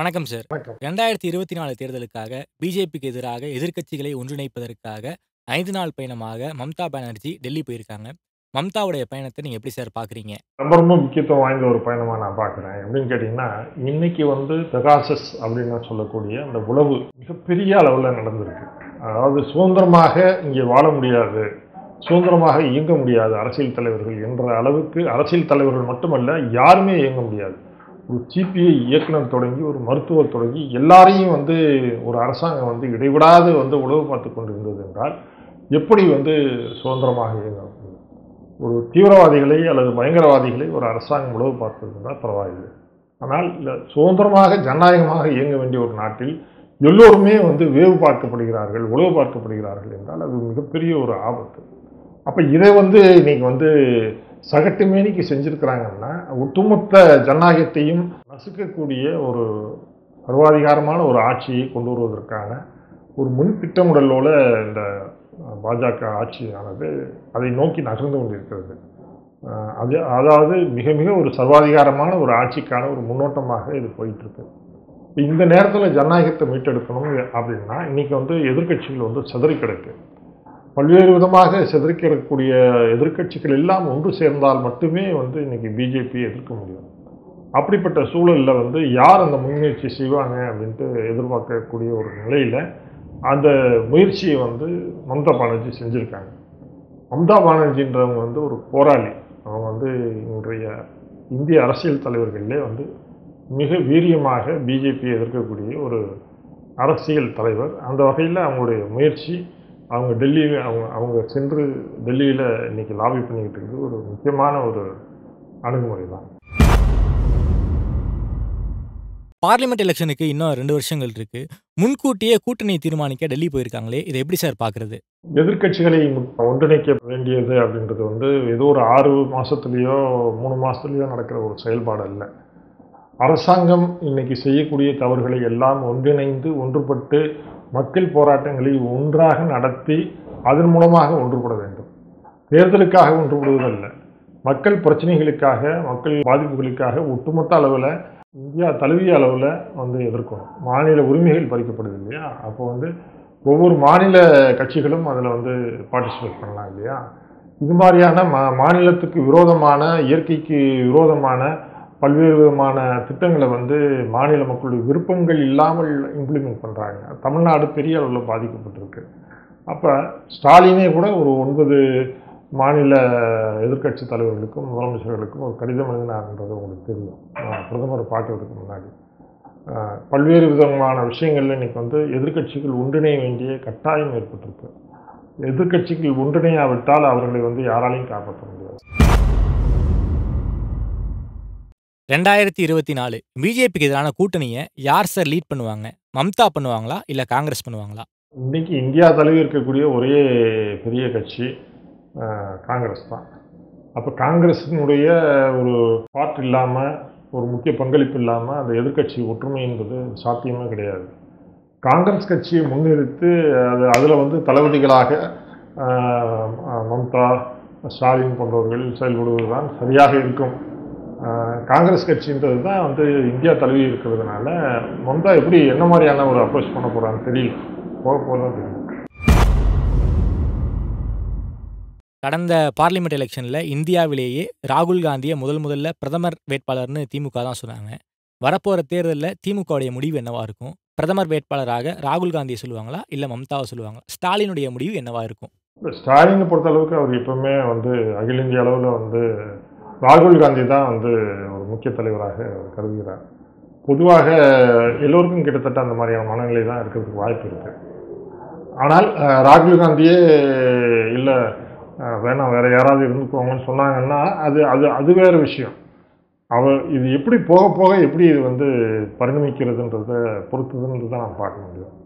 வணக்கம் சார் வணக்கம் ரெண்டாயிரத்தி இருபத்தி நாலு தேர்தலுக்காக பிஜேபிக்கு எதிராக எதிர்க்கட்சிகளை ஒன்றிணைப்பதற்காக ஐந்து நாள் பயணமாக மம்தா பானர்ஜி டெல்லி போயிருக்காங்க மம்தாவுடைய பயணத்தை நீங்க எப்படி சார் பாக்குறீங்க ரொம்ப ரொம்ப முக்கியத்துவம் வாய்ந்த ஒரு பயணமாக நான் பார்க்குறேன் எப்படின்னு கேட்டிங்கன்னா இன்னைக்கு வந்து பெகாசஸ் அப்படின்னு சொல்லக்கூடிய அந்த உளவு மிகப்பெரிய அளவில் நடந்திருக்கு அதாவது சுதந்திரமாக இங்கே வாழ முடியாது சுதந்திரமாக இயங்க முடியாது அரசியல் தலைவர்கள் என்ற அளவுக்கு அரசியல் தலைவர்கள் மட்டுமல்ல யாருமே இயங்க முடியாது ஒரு சிபிஐ இயக்குனர் தொடங்கி ஒரு மருத்துவர் தொடங்கி எல்லாரையும் வந்து ஒரு அரசாங்கம் வந்து இடைவிடாது வந்து உளவு பார்த்து கொண்டிருந்தது என்றால் எப்படி வந்து சுதந்திரமாக இயங்க முடியும் ஒரு தீவிரவாதிகளை அல்லது பயங்கரவாதிகளை ஒரு அரசாங்கம் உளவு பார்த்திருந்தால் பரவாயில்லை ஆனால் இல்ல, சுதந்திரமாக ஜனநாயகமாக இயங்க வேண்டிய ஒரு நாட்டில் எல்லோருமே வந்து வேவு பார்க்கப்படுகிறார்கள் உளவு பார்க்கப்படுகிறார்கள் என்றால் அது மிகப்பெரிய ஒரு ஆபத்து அப்போ இதை வந்து இன்னைக்கு வந்து சகட்டு மேனிக்கு செஞ்சிருக்கிறாங்கன்னா ஒட்டுமொத்த ஜனநாயகத்தையும் நசுக்கக்கூடிய ஒரு சர்வாதிகாரமான ஒரு ஆட்சியை கொண்டு வருவதற்கான ஒரு முன் திட்டமிடலோட இந்த அஹ், பாஜக ஆட்சியானது அதை நோக்கி நகர்ந்து கொண்டிருக்கிறது அஹ், அது அதாவது மிக மிக ஒரு சர்வாதிகாரமான ஒரு ஆட்சிக்கான ஒரு முன்னோட்டமாக இது போயிட்டு இருக்கு இப்ப இந்த நேரத்தில் ஜனநாயகத்தை மீட்டெடுக்கணும் அப்படின்னா இன்னைக்கு வந்து எதிர்க்கட்சிகள் வந்து சிதறி கிடக்கு பல்வேறு விதமாக சிதறி கிடக்கக்கூடிய எதிர்க்கட்சிகள் எல்லாம் ஒன்று சேர்ந்தால் மட்டுமே வந்து இன்னைக்கு பிஜேபி எதிர்க்க முடியும் அப்படிப்பட்ட சூழலில் வந்து யார் அந்த முயற்சி செய்வாங்க அப்படின்ட்டு எதிர்பார்க்கக்கூடிய ஒரு நிலையில் அந்த முயற்சியை வந்து மம்தா பானர்ஜி செஞ்சுருக்காங்க மம்தா பானர்ஜின்றவங்க வந்து ஒரு போராளி அவங்க வந்து இன்றைய இந்திய அரசியல் தலைவர்களிலே வந்து மிக வீரியமாக பிஜேபி எதிர்க்கக்கூடிய ஒரு அரசியல் தலைவர் அந்த வகையில் அவங்களுடைய முயற்சி அவங்க டெல்லியில் அவங்க அவங்க சென்று டெல்லியில் இன்னைக்கு லாபி பண்ணிக்கிட்டு இருக்கிறது ஒரு முக்கியமான ஒரு அணுகுமுறை தான் பார்லிமெண்ட் எலெக்ஷனுக்கு இன்னும் ரெண்டு வருஷங்கள் இருக்கு முன்கூட்டியே கூட்டணி தீர்மானிக்க டெல்லி போயிருக்காங்களே இதை எப்படி சார் பாக்குறது எதிர்க்கட்சிகளை ஒன்றிணைக்க வேண்டியது அப்படின்றது வந்து ஏதோ ஒரு ஆறு மாசத்துலயோ மூணு மாசத்துலயோ நடக்கிற ஒரு செயல்பாடு அல்ல அரசாங்கம் இன்னைக்கு செய்யக்கூடிய தவறுகளை எல்லாம் ஒன்றிணைந்து ஒன்றுபட்டு மக்கள் போராட்டங்களை ஒன்றாக நடத்தி அதன் மூலமாக ஒன்றுபட வேண்டும் தேர்தலுக்காக ஒன்றுபடுவதல்ல மக்கள் பிரச்சனைகளுக்காக மக்கள் பாதிப்புகளுக்காக ஒட்டுமொத்த அளவில் இந்தியா தழுவிய அளவில் வந்து எதிர்க்கணும் மாநில உரிமைகள் பறிக்கப்படுது இல்லையா அப்போ வந்து ஒவ்வொரு மாநில கட்சிகளும் அதில் வந்து பார்ட்டிசிபேட் பண்ணலாம் இல்லையா இது மாதிரியான மா மாநிலத்துக்கு விரோதமான இயற்கைக்கு விரோதமான பல்வேறு விதமான திட்டங்களை வந்து மாநில மக்களுடைய விருப்பங்கள் இல்லாமல் இம்ப்ளிமெண்ட் பண்ணுறாங்க தமிழ்நாடு பெரிய அளவில் பாதிக்கப்பட்டிருக்கு அப்போ ஸ்டாலினே கூட ஒரு ஒன்பது மாநில எதிர்க்கட்சி தலைவர்களுக்கும் முதலமைச்சர்களுக்கும் ஒரு கடிதம் எழுதினார்ன்றது உங்களுக்கு தெரியும் அஹ் பிரதமரை பார்க்கறதுக்கு முன்னாடி அஹ் பல்வேறு விதமான விஷயங்கள்ல இன்னைக்கு வந்து எதிர்க்கட்சிகள் ஒன்றிணைய வேண்டிய கட்டாயம் ஏற்பட்டிருக்கு எதிர்க்கட்சிகள் ஒன்றிணையாவிட்டால் அவர்களை வந்து யாராலையும் காப்பாற்ற முடியாது ரெண்டாயிரத்தி இருபத்தி நாலு பிஜேபிக்கு எதிரான கூட்டணியை யார் சார் லீட் பண்ணுவாங்க மம்தா பண்ணுவாங்களா இல்ல காங்கிரஸ் பண்ணுவாங்களா இன்னைக்கு இந்தியா தழுவி இருக்கக்கூடிய ஒரே பெரிய கட்சி அஹ், காங்கிரஸ் தான் அப்போ காங்கிரஸினுடைய ஒரு பார்ட் இல்லாமல் ஒரு முக்கிய பங்களிப்பு இல்லாமல் அந்த எதிர்க்கட்சி ஒற்றுமை என்பது சாத்தியமே கிடையாது காங்கிரஸ் கட்சியை முன்னிறுத்து அது அதில் வந்து தளபதிகளாக அஹ், அஹ், மம்தா ஸ்டாலின் போன்றவர்கள் செயல்படுவது தான் சரியாக இருக்கும் அஹ், காங்கிரஸ் கட்சின்றது தான் வந்து இந்தியா தழுவி இருக்கிறதுனால மம்தா எப்படி என்ன மாதிரியான ஒரு அப்ரோச் பண்ண போகிறான்னு தெரியல போக போக தான் தெரியும் கடந்த பார்லிமெண்ட் எலெக்ஷன்ல இந்தியாவிலேயே ராகுல் காந்தியை முதல் முதல்ல பிரதமர் வேட்பாளர்னு திமுக தான் சொன்னாங்க வரப்போற தேர்தலில் திமுகவுடைய முடிவு என்னவா இருக்கும் பிரதமர் வேட்பாளராக ராகுல் காந்தியை சொல்லுவாங்களா இல்ல மம்தாவை சொல்லுவாங்களா ஸ்டாலினுடைய முடிவு என்னவா இருக்கும் இப்ப ஸ்டாலினை பொறுத்த அளவுக்கு அவர் எப்பவுமே வந்து அகில இந்திய அளவில் வந்து ராகுல் காந்தி தான் வந்து ஒரு முக்கிய தலைவராக அவர் கருதுகிறார் பொதுவாக எல்லோருக்கும் கிட்டத்தட்ட அந்த மாதிரியான மனநிலை தான் இருக்கிறதுக்கு வாய்ப்பு இருக்கு ஆனால் அஹ், ராகுல் காந்தியே இல்லை வேணாம் வேற யாராவது இருந்துக்கோங்கன்னு சொன்னாங்கன்னா அது அது அது வேற விஷயம் அவர் இது எப்படி போக போக எப்படி இது வந்து பரிணமிக்கிறதுன்றத பொறுத்ததுன்றது தான் நான் பார்க்க முடியும்